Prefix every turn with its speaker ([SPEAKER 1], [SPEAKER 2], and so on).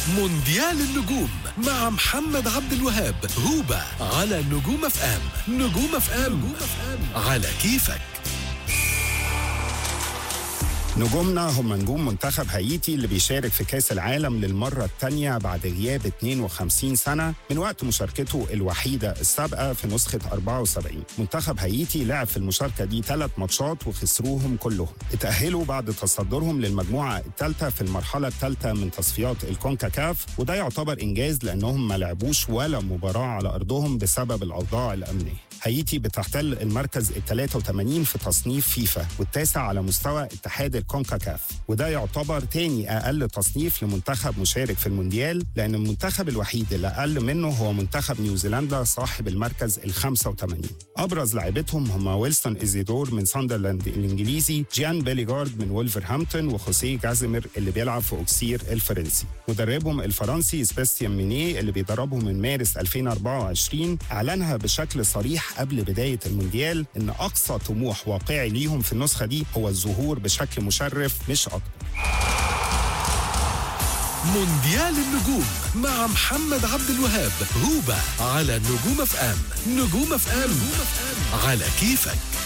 [SPEAKER 1] مونديال النجوم مع محمد عبد الوهاب هوبا على نجوم اف ام نجوم اف ام على كيفك
[SPEAKER 2] نجومنا هم نجوم منتخب هايتي اللي بيشارك في كأس العالم للمرة الثانية بعد غياب 52 سنة من وقت مشاركته الوحيدة السابقة في نسخة 74 منتخب هايتي لعب في المشاركة دي ثلاث ماتشات وخسروهم كلهم اتأهلوا بعد تصدرهم للمجموعة الثالثة في المرحلة الثالثة من تصفيات الكونكاكاف وده يعتبر إنجاز لأنهم ما لعبوش ولا مباراة على أرضهم بسبب الأوضاع الأمنية هايتي بتحتل المركز ال 83 في تصنيف فيفا والتاسع على مستوى اتحاد الكونكاكاف وده يعتبر تاني اقل تصنيف لمنتخب مشارك في المونديال لان المنتخب الوحيد اللي اقل منه هو منتخب نيوزيلندا صاحب المركز ال 85 ابرز لاعبتهم هم ويلسون ازيدور من ساندرلاند الانجليزي جيان بيليجارد من وولفرهامبتون وخوسيه جازيمير اللي بيلعب في اوكسير الفرنسي مدربهم الفرنسي سباستيان مينيه اللي بيدربهم من مارس 2024 اعلنها بشكل صريح قبل بدايه المونديال ان اقصى طموح واقعي ليهم في النسخه دي هو الظهور بشكل مشرف مش اكتر
[SPEAKER 1] مونديال النجوم مع محمد عبد الوهاب هوبا على نجوم اف ام نجوم اف ام على كيفك